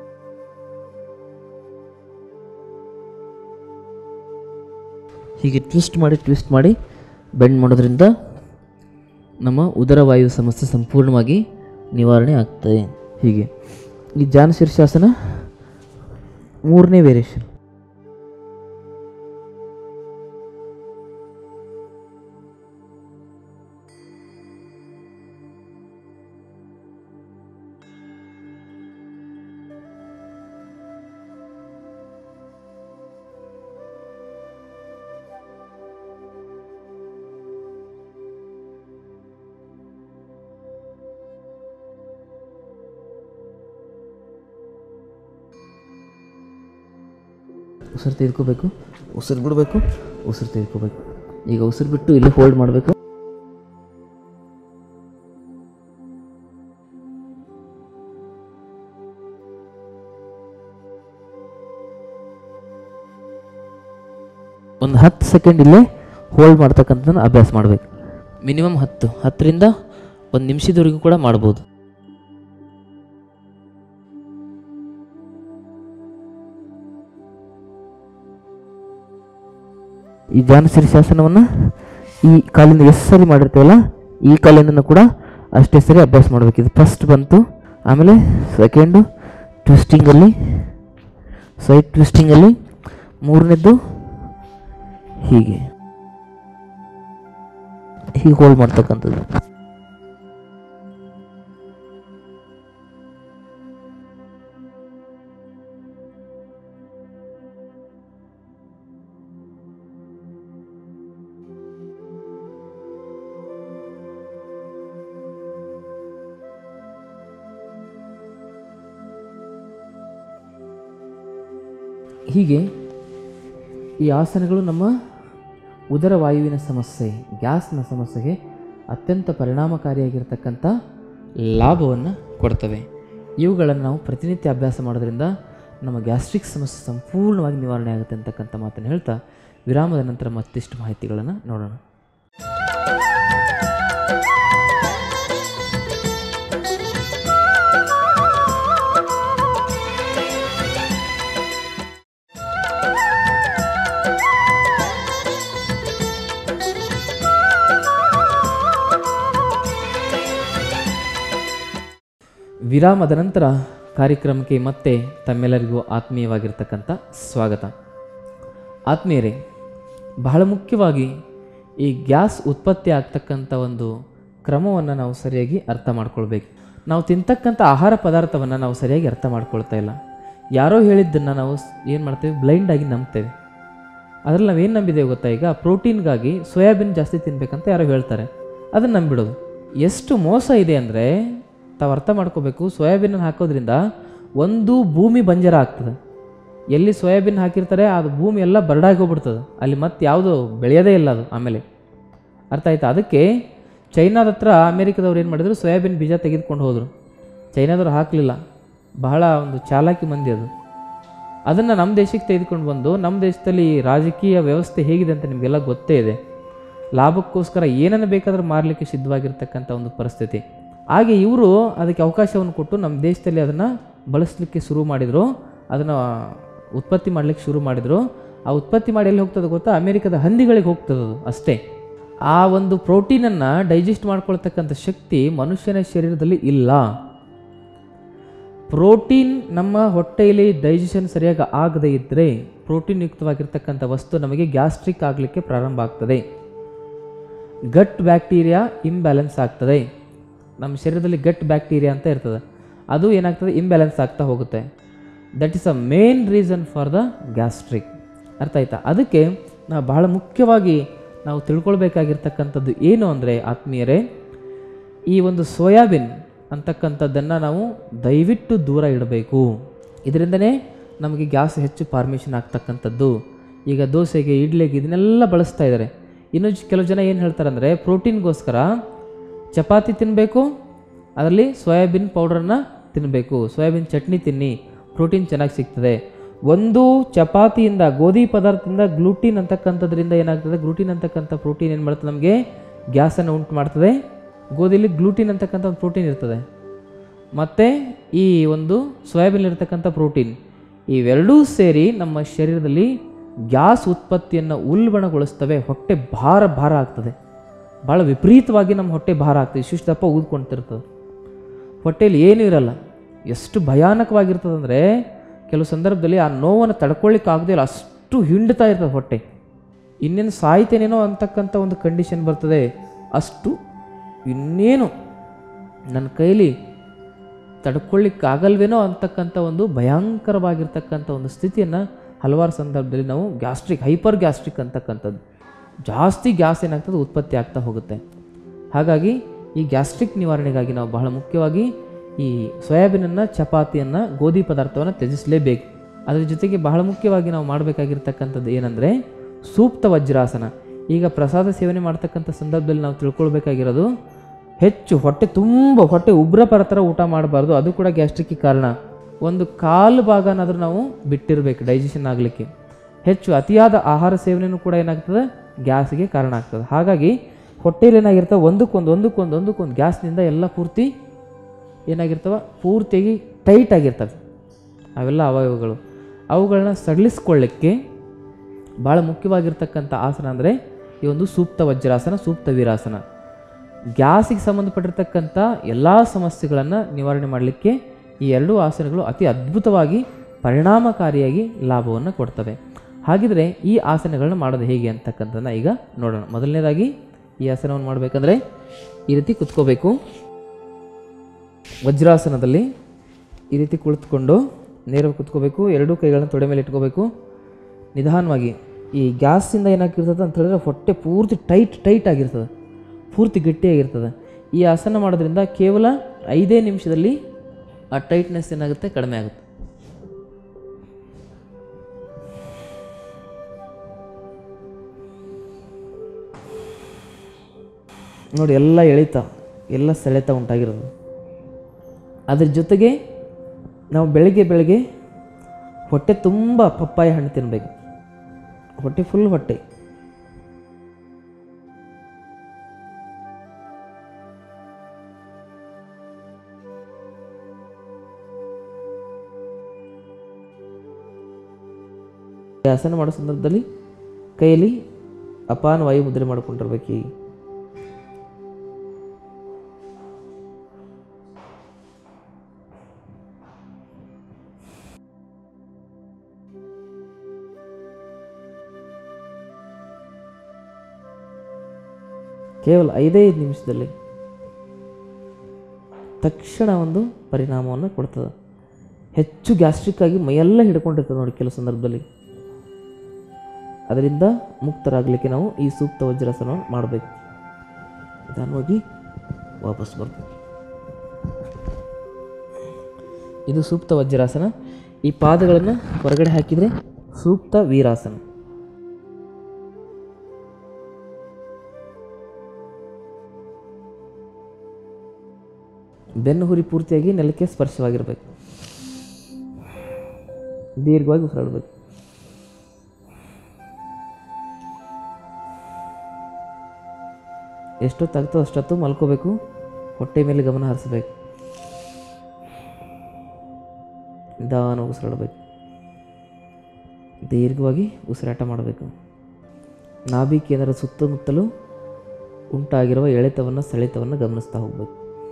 ಹೀಗೆ ಟ್ವಿಸ್ಟ್ ಮಾಡಿ ಟ್ವಿಸ್ಟ್ ಮಾಡಿ ಬೆಂಡ್ ಮಾಡೋದ್ರಿಂದ ನಮ್ಮ ಉದರವಾಯು ಸಮಸ್ಯೆ ಸಂಪೂರ್ಣವಾಗಿ ನಿವಾರಣೆ ಆಗ್ತದೆ ಹೀಗೆ ಈ ಜಾನ ಶೀರ್ಷಾಸನ ಮೂರನೇ ವೇರಿಯೇಷನ್ ಉಸಿರು ತೆಗೆದುಕೋಬೇಕು ಉಸಿರು ಬಿಡಬೇಕು ಉಸಿರು ತೆಗೆದುಕೋಬೇಕು ಈಗ ಉಸಿರು ಬಿಟ್ಟು ಇಲ್ಲಿ ಹೋಲ್ಡ್ ಮಾಡಬೇಕು ಒಂದು ಹತ್ತು ಸೆಕೆಂಡ್ ಇಲ್ಲೇ ಹೋಲ್ಡ್ ಮಾಡ್ತಕ್ಕಂಥದ್ದನ್ನು ಅಭ್ಯಾಸ ಮಾಡಬೇಕು ಮಿನಿಮಮ್ ಹತ್ತು ಹತ್ತರಿಂದ ಒಂದು ನಿಮಿಷದವರೆಗೂ ಕೂಡ ಮಾಡ್ಬೋದು ಈ ಜಾನ ಶೀರ್ಷಾಸನವನ್ನು ಈ ಕಾಲಿಂದ ಎಷ್ಟು ಸರಿ ಮಾಡಿರ್ತೀವಲ್ಲ ಈ ಕಾಲಿಂದನೂ ಕೂಡ ಅಷ್ಟೇ ಸರಿ ಅಭ್ಯಾಸ ಮಾಡಬೇಕು ಇದು ಫಸ್ಟ್ ಬಂತು ಆಮೇಲೆ ಸೆಕೆಂಡು ಟ್ವಿಸ್ಟಿಂಗಲ್ಲಿ ಸೈಡ್ ಟ್ವಿಸ್ಟಿಂಗಲ್ಲಿ ಮೂರನೇದ್ದು ಹೀಗೆ ಹೀಗೆ ಹೋಲ್ಡ್ ಮಾಡ್ತಕ್ಕಂಥದ್ದು ಹೀಗೆ ಈ ಆಸನಗಳು ನಮ್ಮ ಉದರ ವಾಯುವಿನ ಸಮಸ್ಯೆ ಗ್ಯಾಸ್ನ ಸಮಸ್ಯೆಗೆ ಅತ್ಯಂತ ಪರಿಣಾಮಕಾರಿಯಾಗಿರ್ತಕ್ಕಂಥ ಲಾಭವನ್ನು ಕೊಡ್ತವೆ ಇವುಗಳನ್ನು ನಾವು ಪ್ರತಿನಿತ್ಯ ಅಭ್ಯಾಸ ಮಾಡೋದ್ರಿಂದ ನಮ್ಮ ಗ್ಯಾಸ್ಟ್ರಿಕ್ ಸಮಸ್ಯೆ ಸಂಪೂರ್ಣವಾಗಿ ನಿವಾರಣೆ ಆಗುತ್ತೆ ಅಂತಕ್ಕಂಥ ಮಾತನ್ನು ಹೇಳ್ತಾ ವಿರಾಮದ ನಂತರ ಮತ್ತಿಷ್ಟು ಮಾಹಿತಿಗಳನ್ನು ನೋಡೋಣ ವಿರಾಮದ ನಂತರ ಕಾರ್ಯಕ್ರಮಕ್ಕೆ ಮತ್ತೆ ತಮ್ಮೆಲ್ಲರಿಗೂ ಆತ್ಮೀಯವಾಗಿರ್ತಕ್ಕಂಥ ಸ್ವಾಗತ ಆತ್ಮೀಯರೇ ಬಹಳ ಮುಖ್ಯವಾಗಿ ಈ ಗ್ಯಾಸ್ ಉತ್ಪತ್ತಿ ಆಗ್ತಕ್ಕಂಥ ಒಂದು ಕ್ರಮವನ್ನು ನಾವು ಸರಿಯಾಗಿ ಅರ್ಥ ಮಾಡ್ಕೊಳ್ಬೇಕು ನಾವು ತಿಂತಕ್ಕಂಥ ಆಹಾರ ಪದಾರ್ಥವನ್ನು ನಾವು ಸರಿಯಾಗಿ ಅರ್ಥ ಮಾಡ್ಕೊಳ್ತಾ ಇಲ್ಲ ಯಾರೋ ಹೇಳಿದ್ದನ್ನು ನಾವು ಏನು ಮಾಡ್ತೇವೆ ಬ್ಲೈಂಡಾಗಿ ನಂಬ್ತೇವೆ ಅದರಲ್ಲಿ ನಾವೇನು ನಂಬಿದ್ದೇವೆ ಗೊತ್ತಾ ಈಗ ಪ್ರೋಟೀನ್ಗಾಗಿ ಸೋಯಾಬೀನ್ ಜಾಸ್ತಿ ತಿನ್ಬೇಕಂತ ಯಾರೋ ಹೇಳ್ತಾರೆ ಅದನ್ನು ನಂಬಿಡೋದು ಎಷ್ಟು ಮೋಸ ಇದೆ ಅಂದರೆ ತಾವು ಅರ್ಥ ಮಾಡ್ಕೋಬೇಕು ಸೋಯಾಬೀನನ್ನು ಹಾಕೋದ್ರಿಂದ ಒಂದು ಭೂಮಿ ಬಂಜರ ಆಗ್ತದೆ ಎಲ್ಲಿ ಸೋಯಾಬೀನ್ ಹಾಕಿರ್ತಾರೆ ಅದು ಭೂಮಿ ಎಲ್ಲ ಬರಡಾಗಿ ಹೋಗ್ಬಿಡ್ತದೆ ಅಲ್ಲಿ ಮತ್ತೆ ಯಾವುದು ಬೆಳೆಯೋದೇ ಇಲ್ಲ ಅದು ಆಮೇಲೆ ಅರ್ಥ ಆಯ್ತಾ ಅದಕ್ಕೆ ಚೈನಾದ ಹತ್ರ ಅಮೇರಿಕದವ್ರು ಏನು ಮಾಡಿದ್ರು ಸೋಯಾಬೀನ್ ಬೀಜ ತೆಗೆದುಕೊಂಡು ಹೋದರು ಚೈನಾದವ್ರು ಹಾಕಲಿಲ್ಲ ಬಹಳ ಒಂದು ಚಾಲಾಕಿ ಮಂದಿ ಅದು ಅದನ್ನು ನಮ್ಮ ದೇಶಕ್ಕೆ ತೆಗೆದುಕೊಂಡು ಬಂದು ನಮ್ಮ ದೇಶದಲ್ಲಿ ರಾಜಕೀಯ ವ್ಯವಸ್ಥೆ ಹೇಗಿದೆ ಅಂತ ನಿಮಗೆಲ್ಲ ಗೊತ್ತೇ ಇದೆ ಲಾಭಕ್ಕೋಸ್ಕರ ಏನನ್ನು ಬೇಕಾದರೂ ಮಾರಲಿಕ್ಕೆ ಸಿದ್ಧವಾಗಿರ್ತಕ್ಕಂಥ ಒಂದು ಪರಿಸ್ಥಿತಿ ಹಾಗೆ ಇವರು ಅದಕ್ಕೆ ಅವಕಾಶವನ್ನು ಕೊಟ್ಟು ನಮ್ಮ ದೇಶದಲ್ಲಿ ಅದನ್ನು ಬಳಸಲಿಕ್ಕೆ ಶುರು ಮಾಡಿದರು ಅದನ್ನು ಉತ್ಪತ್ತಿ ಮಾಡಲಿಕ್ಕೆ ಶುರು ಮಾಡಿದರು ಆ ಉತ್ಪತ್ತಿ ಮಾಡಿ ಎಲ್ಲಿ ಹೋಗ್ತದೆ ಗೊತ್ತಾ ಅಮೇರಿಕದ ಹಂದಿಗಳಿಗೆ ಹೋಗ್ತದೆ ಅದು ಅಷ್ಟೇ ಆ ಒಂದು ಪ್ರೋಟೀನನ್ನು ಡೈಜೆಸ್ಟ್ ಮಾಡ್ಕೊಳ್ತಕ್ಕಂಥ ಶಕ್ತಿ ಮನುಷ್ಯನ ಶರೀರದಲ್ಲಿ ಇಲ್ಲ ಪ್ರೋಟೀನ್ ನಮ್ಮ ಹೊಟ್ಟೆಯಲ್ಲಿ ಡೈಜೆಷನ್ ಸರಿಯಾಗಿ ಆಗದೇ ಇದ್ದರೆ ಪ್ರೋಟೀನ್ ಯುಕ್ತವಾಗಿರ್ತಕ್ಕಂಥ ವಸ್ತು ನಮಗೆ ಗ್ಯಾಸ್ಟ್ರಿಕ್ ಆಗಲಿಕ್ಕೆ ಪ್ರಾರಂಭ ಆಗ್ತದೆ ಗಟ್ ಬ್ಯಾಕ್ಟೀರಿಯಾ ಇಂಬ್ಯಾಲೆನ್ಸ್ ಆಗ್ತದೆ ನಮ್ಮ ಶರೀರದಲ್ಲಿ ಗಟ್ ಬ್ಯಾಕ್ಟೀರಿಯಾ ಅಂತ ಇರ್ತದೆ ಅದು ಏನಾಗ್ತದೆ ಇಂಬ್ಯಾಲೆನ್ಸ್ ಆಗ್ತಾ ಹೋಗುತ್ತೆ that is a main reason for the gastric ಅರ್ಥ ಆಯ್ತಾ ಅದಕ್ಕೆ ನಾವು ಬಹಳ ಮುಖ್ಯವಾಗಿ ನಾವು ತಿಳ್ಕೊಳ್ಬೇಕಾಗಿರ್ತಕ್ಕಂಥದ್ದು ಏನು ಅಂದರೆ ಆತ್ಮೀಯರೇ ಈ ಒಂದು ಸೋಯಾಬೀನ್ ಅಂತಕ್ಕಂಥದ್ದನ್ನು ನಾವು ದಯವಿಟ್ಟು ದೂರ ಇಡಬೇಕು ಇದರಿಂದನೇ ನಮಗೆ ಗ್ಯಾಸ್ ಹೆಚ್ಚು ಫಾರ್ಮೇಷನ್ ಆಗ್ತಕ್ಕಂಥದ್ದು ಈಗ ದೋಸೆಗೆ ಇಡ್ಲಿಗೆ ಇದನ್ನೆಲ್ಲ ಬಳಸ್ತಾ ಇದ್ದಾರೆ ಇನ್ನು ಜ- ಕೆಲವು ಜನ ಏನು ಹೇಳ್ತಾರೆ ಅಂದರೆ ಪ್ರೋಟೀನ್ಗೋಸ್ಕರ ಚಪಾತಿ ತಿನ್ನಬೇಕು ಅದರಲ್ಲಿ ಸೋಯಾಬೀನ್ ಪೌಡ್ರನ್ನು ತಿನ್ನಬೇಕು ಸೋಯಾಬೀನ್ ಚಟ್ನಿ ತಿನ್ನಿ ಪ್ರೋಟೀನ್ ಚೆನ್ನಾಗಿ ಸಿಗ್ತದೆ ಒಂದು ಚಪಾತಿಯಿಂದ ಗೋಧಿ ಪದಾರ್ಥದಿಂದ ಗ್ಲೂಟಿನ್ ಅಂತಕ್ಕಂಥದ್ರಿಂದ ಏನಾಗ್ತದೆ ಗ್ಲೂಟಿನ್ ಅಂತಕ್ಕಂಥ ಪ್ರೋಟೀನ್ ಏನು ಮಾಡ್ತದೆ ನಮಗೆ ಗ್ಯಾಸನ್ನು ಉಂಟು ಮಾಡ್ತದೆ ಗೋಧಿಲಿ ಗ್ಲೂಟಿನ್ ಅಂತಕ್ಕಂಥ ಒಂದು ಪ್ರೋಟೀನ್ ಇರ್ತದೆ ಮತ್ತು ಈ ಒಂದು ಸೋಯಾಬೀನ್ ಇರತಕ್ಕಂಥ ಪ್ರೋಟೀನ್ ಇವೆರಡೂ ಸೇರಿ ನಮ್ಮ ಶರೀರದಲ್ಲಿ ಗ್ಯಾಸ್ ಉತ್ಪತ್ತಿಯನ್ನು ಉಲ್ಬಣಗೊಳಿಸ್ತವೆ ಹೊಟ್ಟೆ ಭಾರ ಭಾರ ಆಗ್ತದೆ ಭಾಳ ವಿಪರೀತವಾಗಿ ನಮ್ಮ ಹೊಟ್ಟೆ ಭಾರ ಆಗ್ತದೆ ಇಷ್ಟು ದಪ್ಪ ಊದ್ಕೊಂತಿರ್ತದೆ ಹೊಟ್ಟೆಯಲ್ಲಿ ಏನೂ ಇರಲ್ಲ ಎಷ್ಟು ಭಯಾನಕವಾಗಿರ್ತದೆ ಅಂದರೆ ಕೆಲವು ಸಂದರ್ಭದಲ್ಲಿ ಆ ನೋವನ್ನು ತಡ್ಕೊಳ್ಳಿಕ್ಕೆ ಆಗದೇ ಇಲ್ಲ ಅಷ್ಟು ಹಿಂಡ್ತಾ ಇರ್ತದೆ ಹೊಟ್ಟೆ ಇನ್ನೇನು ಸಾಯ್ತೇನೇನೋ ಅಂತಕ್ಕಂಥ ಒಂದು ಕಂಡೀಷನ್ ಬರ್ತದೆ ಅಷ್ಟು ಇನ್ನೇನು ನನ್ನ ಕೈಲಿ ತಡ್ಕೊಳ್ಳಿಕ್ಕಾಗಲ್ವೇನೋ ಅಂತಕ್ಕಂಥ ಒಂದು ಭಯಂಕರವಾಗಿರ್ತಕ್ಕಂಥ ಒಂದು ಸ್ಥಿತಿಯನ್ನು ಹಲವಾರು ಸಂದರ್ಭದಲ್ಲಿ ನಾವು ಗ್ಯಾಸ್ಟ್ರಿಕ್ ಹೈಪರ್ ಗ್ಯಾಸ್ಟ್ರಿಕ್ ಅಂತಕ್ಕಂಥದ್ದು ಜಾಸ್ತಿ ಗ್ಯಾಸ್ ಏನಾಗ್ತದೆ ಉತ್ಪತ್ತಿ ಆಗ್ತಾ ಹೋಗುತ್ತೆ ಹಾಗಾಗಿ ಈ ಗ್ಯಾಸ್ಟ್ರಿಕ್ ನಿವಾರಣೆಗಾಗಿ ನಾವು ಬಹಳ ಮುಖ್ಯವಾಗಿ ಈ ಸೋಯಾಬೀನನ್ನು ಚಪಾತಿಯನ್ನು ಗೋಧಿ ಪದಾರ್ಥವನ್ನು ತ್ಯಜಿಸಲೇಬೇಕು ಅದರ ಜೊತೆಗೆ ಬಹಳ ಮುಖ್ಯವಾಗಿ ನಾವು ಮಾಡಬೇಕಾಗಿರ್ತಕ್ಕಂಥದ್ದು ಏನಂದರೆ ಸೂಕ್ತ ವಜ್ರಾಸನ ಈಗ ಪ್ರಸಾದ ಸೇವನೆ ಮಾಡ್ತಕ್ಕಂಥ ಸಂದರ್ಭದಲ್ಲಿ ನಾವು ತಿಳ್ಕೊಳ್ಬೇಕಾಗಿರೋದು ಹೆಚ್ಚು ಹೊಟ್ಟೆ ತುಂಬ ಹೊಟ್ಟೆ ಉಬ್ರ ಬರೋ ಥರ ಊಟ ಮಾಡಬಾರ್ದು ಅದು ಕೂಡ ಗ್ಯಾಸ್ಟ್ರಿಕ್ಗೆ ಕಾರಣ ಒಂದು ಕಾಲು ಭಾಗನಾದರೂ ನಾವು ಬಿಟ್ಟಿರಬೇಕು ಡೈಜೆಷನ್ ಆಗಲಿಕ್ಕೆ ಹೆಚ್ಚು ಅತಿಯಾದ ಆಹಾರ ಸೇವನೆಯೂ ಕೂಡ ಏನಾಗ್ತದೆ ಗ್ಯಾಸ್ಗೆ ಕಾರಣ ಆಗ್ತದೆ ಹಾಗಾಗಿ ಹೊಟ್ಟೆಯಲ್ಲಿ ಏನಾಗಿರ್ತವೆ ಒಂದಕ್ಕೊಂದು ಒಂದಕ್ಕೊಂದು ಒಂದಕ್ಕೊಂದು ಗ್ಯಾಸ್ನಿಂದ ಎಲ್ಲ ಪೂರ್ತಿ ಏನಾಗಿರ್ತವೆ ಪೂರ್ತಿಯಾಗಿ ಟೈಟ್ ಆಗಿರ್ತವೆ ಅವೆಲ್ಲ ಅವಯವಗಳು ಅವುಗಳನ್ನ ಸಡಿಲಿಸ್ಕೊಳ್ಳಿಕ್ಕೆ ಭಾಳ ಮುಖ್ಯವಾಗಿರ್ತಕ್ಕಂಥ ಆಸನ ಅಂದರೆ ಈ ಒಂದು ಸೂಕ್ತ ವಜ್ರಾಸನ ಸೂಕ್ತ ವೀರಾಸನ ಗ್ಯಾಸಿಗೆ ಸಂಬಂಧಪಟ್ಟಿರ್ತಕ್ಕಂಥ ಎಲ್ಲ ಸಮಸ್ಯೆಗಳನ್ನು ನಿವಾರಣೆ ಮಾಡಲಿಕ್ಕೆ ಈ ಎರಡೂ ಆಸನಗಳು ಅತಿ ಅದ್ಭುತವಾಗಿ ಪರಿಣಾಮಕಾರಿಯಾಗಿ ಲಾಭವನ್ನು ಕೊಡ್ತವೆ ಹಾಗಿದ್ರೆ ಈ ಆಸನಗಳನ್ನ ಮಾಡೋದು ಹೇಗೆ ಅಂತಕ್ಕಂಥದ್ದನ್ನ ಈಗ ನೋಡೋಣ ಮೊದಲನೇದಾಗಿ ಈ ಆಸನವನ್ನು ಮಾಡಬೇಕಂದ್ರೆ ಈ ರೀತಿ ಕುತ್ಕೋಬೇಕು ವಜ್ರಾಸನದಲ್ಲಿ ಈ ರೀತಿ ಕುಳಿತುಕೊಂಡು ನೇರವಾಗಿ ಕುತ್ಕೋಬೇಕು ಎರಡೂ ಕೈಗಳನ್ನ ತೊಡೆ ಮೇಲೆ ಇಟ್ಕೋಬೇಕು ನಿಧಾನವಾಗಿ ಈ ಗ್ಯಾಸಿಂದ ಏನಾಗಿರ್ತದೆ ಅಂತ ಹೇಳಿದ್ರೆ ಹೊಟ್ಟೆ ಪೂರ್ತಿ ಟೈಟ್ ಟೈಟ್ ಆಗಿರ್ತದೆ ಪೂರ್ತಿ ಗಟ್ಟಿಯಾಗಿರ್ತದೆ ಈ ಆಸನ ಮಾಡೋದ್ರಿಂದ ಕೇವಲ ಐದೇ ನಿಮಿಷದಲ್ಲಿ ಆ ಟೈಟ್ನೆಸ್ ಏನಾಗುತ್ತೆ ಕಡಿಮೆ ಆಗುತ್ತೆ ನೋಡಿ ಎಲ್ಲ ಎಳಿತ ಎಲ್ಲ ಸೆಳೆತ ಉಂಟಾಗಿರೋದು ಅದ್ರ ಜೊತೆಗೆ ನಾವು ಬೆಳಗ್ಗೆ ಬೆಳಗ್ಗೆ ಹೊಟ್ಟೆ ತುಂಬ ಪಪ್ಪಾಯ ಹಣ್ಣು ತಿನ್ನಬೇಕು ಹೊಟ್ಟೆ ಫುಲ್ ಹೊಟ್ಟೆ ಈ ಆಸನ ಮಾಡೋ ಸಂದರ್ಭದಲ್ಲಿ ಕೈಯಲ್ಲಿ ಅಪಾನ ವಾಯು ಮುದ್ರೆ ಮಾಡ್ಕೊಂಡಿರ್ಬೇಕು ಈಗ ಕೇವಲ ಐದೇ ಐದು ನಿಮಿಷದಲ್ಲಿ ತಕ್ಷಣ ಒಂದು ಪರಿಣಾಮವನ್ನು ಕೊಡ್ತದೆ ಹೆಚ್ಚು ಗ್ಯಾಸ್ಟ್ರಿಕ್ ಆಗಿ ಮೈಯೆಲ್ಲ ಹಿಡ್ಕೊಂಡಿರ್ತದೆ ನೋಡಿ ಕೆಲವು ಸಂದರ್ಭದಲ್ಲಿ ಅದರಿಂದ ಮುಕ್ತರಾಗಲಿಕ್ಕೆ ನಾವು ಈ ಸೂಕ್ತ ವಜ್ರಾಸನವನ್ನು ಮಾಡಬೇಕು ನಿಧಾನವಾಗಿ ವಾಪಸ್ ಬರಬೇಕು ಇದು ಸೂಕ್ತ ವಜ್ರಾಸನ ಈ ಪಾದಗಳನ್ನು ಹೊರಗಡೆ ಹಾಕಿದರೆ ಸೂಕ್ತ ವೀರಾಸನ ಬೆನ್ನು ಹುರಿ ಪೂರ್ತಿಯಾಗಿ ನೆಲಕ್ಕೆ ಸ್ಪರ್ಶವಾಗಿರಬೇಕು ದೀರ್ಘವಾಗಿ ಉಸಿರಾಡಬೇಕು ಎಷ್ಟೊತ್ತಾಗ್ತೋ ಅಷ್ಟೊತ್ತು ಮಲ್ಕೋಬೇಕು ಹೊಟ್ಟೆ ಮೇಲೆ ಗಮನ ಹರಿಸಬೇಕು ನಿಧಾನ ಉಸಿರಾಡಬೇಕು ದೀರ್ಘವಾಗಿ ಉಸಿರಾಟ ಮಾಡಬೇಕು ನಾಭಿ ಕೇಂದ್ರದ ಸುತ್ತಮುತ್ತಲೂ ಉಂಟಾಗಿರುವ ಎಳೆತವನ್ನು ಸೆಳೆತವನ್ನು ಗಮನಿಸ್ತಾ ಹೋಗಬೇಕು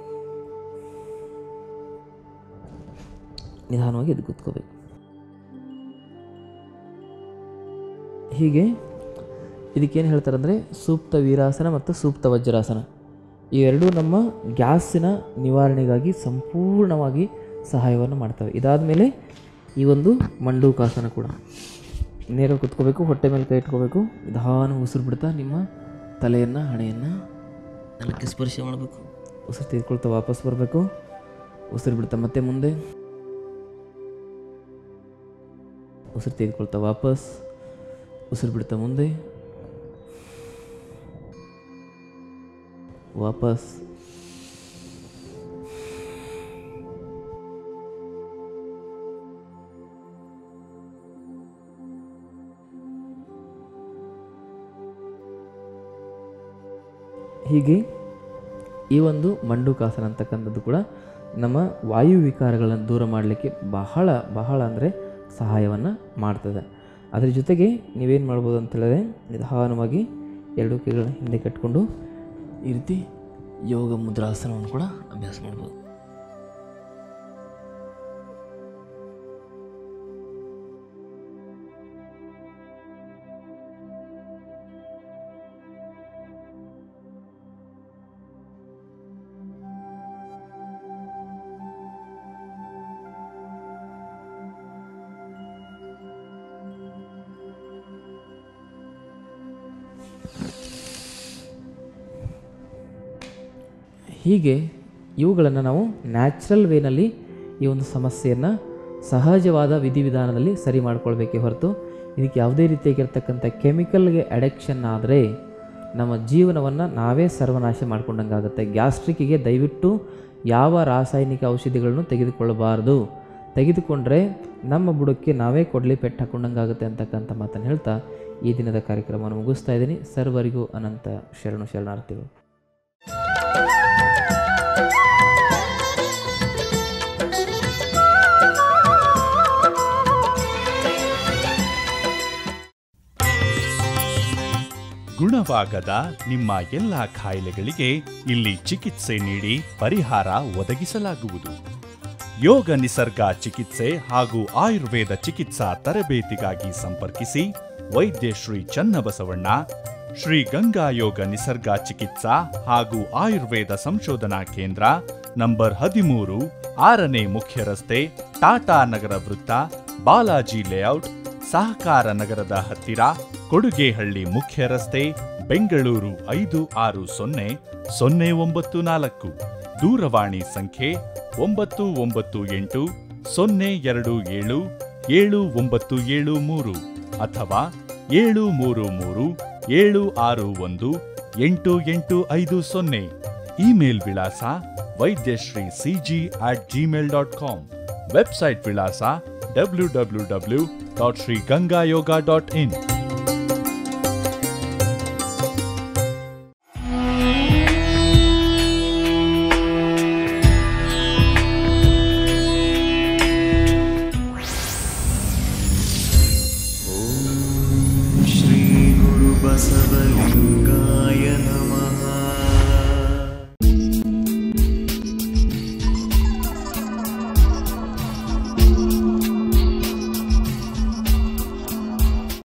ನಿಧಾನವಾಗಿ ಎದ್ದು ಕೂತ್ಕೋಬೇಕು ಹೀಗೆ ಇದಕ್ಕೇನು ಹೇಳ್ತಾರೆ ಅಂದರೆ ಸೂಕ್ತ ವೀರಾಸನ ಮತ್ತು ಸೂಕ್ತ ವಜ್ರಾಸನ ಇವೆರಡೂ ನಮ್ಮ ಗ್ಯಾಸಿನ ನಿವಾರಣೆಗಾಗಿ ಸಂಪೂರ್ಣವಾಗಿ ಸಹಾಯವನ್ನು ಮಾಡ್ತವೆ ಇದಾದ ಮೇಲೆ ಈ ಒಂದು ಮಂಡೂಕಾಸನ ಕೂಡ ನೇರ ಕುತ್ಕೋಬೇಕು ಹೊಟ್ಟೆ ಮೇಲೆ ಕೈ ಇಟ್ಕೋಬೇಕು ನಿಧಾನ ಉಸಿರು ಬಿಡ್ತಾ ನಿಮ್ಮ ತಲೆಯನ್ನು ಹಣೆಯನ್ನು ನೆಲಕ್ಕೆ ಸ್ಪರ್ಶ ಮಾಡಬೇಕು ಉಸಿರು ತೆಗೆದುಕೊಳ್ತಾ ವಾಪಸ್ ಬರಬೇಕು ಉಸಿರು ಬಿಡ್ತಾ ಮತ್ತೆ ಮುಂದೆ ಉಸಿರು ತೆಗೆದುಕೊಳ್ತಾ ವಾಪಸ್ ಉಸಿರು ಬಿಡ್ತಾ ಮುಂದೆ ವಾಪಸ್ ಹೀಗೆ ಈ ಒಂದು ಮಂಡುಕಾಸನ ಅಂತಕ್ಕಂಥದ್ದು ಕೂಡ ನಮ್ಮ ವಾಯು ವಿಕಾರಗಳನ್ನು ದೂರ ಮಾಡಲಿಕ್ಕೆ ಬಹಳ ಬಹಳ ಅಂದರೆ ಸಹಾಯವನ್ನು ಮಾಡ್ತದೆ ಅದ್ರ ಜೊತೆಗೆ ನೀವೇನು ಮಾಡ್ಬೋದು ಅಂತ ಹೇಳಿದ್ರೆ ನಿಧಾನವಾಗಿ ಎರಡು ಕೈಗಳನ್ನ ಹಿಂದೆ ಕಟ್ಕೊಂಡು ಈ ರೀತಿ ಯೋಗ ಮುದ್ರಾಸನವನ್ನು ಕೂಡ ಅಭ್ಯಾಸ ಮಾಡ್ಬೋದು ಹೀಗೆ ಇವುಗಳನ್ನು ನಾವು ನ್ಯಾಚುರಲ್ ವೇನಲ್ಲಿ ಈ ಒಂದು ಸಮಸ್ಯೆಯನ್ನು ಸಹಜವಾದ ವಿಧಿವಿಧಾನದಲ್ಲಿ ಸರಿ ಮಾಡ್ಕೊಳ್ಬೇಕೇ ಹೊರತು ಇದಕ್ಕೆ ಯಾವುದೇ ರೀತಿಯಾಗಿರ್ತಕ್ಕಂಥ ಕೆಮಿಕಲ್ಗೆ ಅಡಿಕ್ಷನ್ ಆದರೆ ನಮ್ಮ ಜೀವನವನ್ನು ನಾವೇ ಸರ್ವನಾಶ ಮಾಡ್ಕೊಂಡಂಗಾಗುತ್ತೆ ಗ್ಯಾಸ್ಟ್ರಿಕ್ಕಿಗೆ ದಯವಿಟ್ಟು ಯಾವ ರಾಸಾಯನಿಕ ಔಷಧಿಗಳನ್ನು ತೆಗೆದುಕೊಳ್ಳಬಾರ್ದು ತೆಗೆದುಕೊಂಡ್ರೆ ನಮ್ಮ ಬುಡಕ್ಕೆ ನಾವೇ ಕೊಡಲಿ ಪೆಟ್ಟು ಹಾಕೊಂಡಂಗಾಗುತ್ತೆ ಅಂತಕ್ಕಂಥ ಮಾತನ್ನು ಹೇಳ್ತಾ ಈ ದಿನದ ಕಾರ್ಯಕ್ರಮವನ್ನು ಮುಗಿಸ್ತಾ ಇದ್ದೀನಿ ಸರ್ವರಿಗೂ ಅನಂತ ಶರಣು ಶರಣಾರ್ಥಿಗಳು ಗುಣವಾಗದ ನಿಮ್ಮ ಎಲ್ಲ ಕಾಯಿಲೆಗಳಿಗೆ ಇಲ್ಲಿ ಚಿಕಿತ್ಸೆ ನೀಡಿ ಪರಿಹಾರ ಒದಗಿಸಲಾಗುವುದು ಯೋಗ ನಿಸರ್ಗ ಚಿಕಿತ್ಸೆ ಹಾಗೂ ಆಯುರ್ವೇದ ಚಿಕಿತ್ಸಾ ತರಬೇತಿಗಾಗಿ ಸಂಪರ್ಕಿಸಿ ವೈದ್ಯ ಶ್ರೀ ಚನ್ನಬಸವಣ್ಣ ಶ್ರೀ ಗಂಗಾಯೋಗ ನಿಸರ್ಗ ಚಿಕಿತ್ಸಾ ಹಾಗೂ ಆಯುರ್ವೇದ ಸಂಶೋಧನಾ ಕೇಂದ್ರ ನಂಬರ್ ಹದಿಮೂರು ಆರನೇ ಮುಖ್ಯ ರಸ್ತೆ ಟಾಟಾ ನಗರ ವೃತ್ತ ಬಾಲಾಜಿ ಲೇಔಟ್ ಸಹಕಾರ ನಗರದ ಹತ್ತಿರ ಕೊಡುಗೆಹಳ್ಳಿ ಮುಖ್ಯ ರಸ್ತೆ ಬೆಂಗಳೂರು ಐದು ಆರು ಸೊನ್ನೆ ಸೊನ್ನೆ ಒಂಬತ್ತು ನಾಲ್ಕು ದೂರವಾಣಿ ಸಂಖ್ಯೆ ಒಂಬತ್ತು ಒಂಬತ್ತು ಎಂಟು ಸೊನ್ನೆ ಎರಡು ಏಳು ಏಳು ಒಂಬತ್ತು ಏಳು ಮೂರು ಅಥವಾ ಏಳು ಮೂರು ಮೂರು ಏಳು ಆರು ಒಂದು ಎಂಟು ಎಂಟು ಐದು ಸೊನ್ನೆ ಇಮೇಲ್ ವಿಳಾಸ Vaidyashree CG at Gmail dot com website ವಿಳಾಸ W W W dot Shri Gangayoga dot in श्रीगुरुबसवलिङ्गाय नमः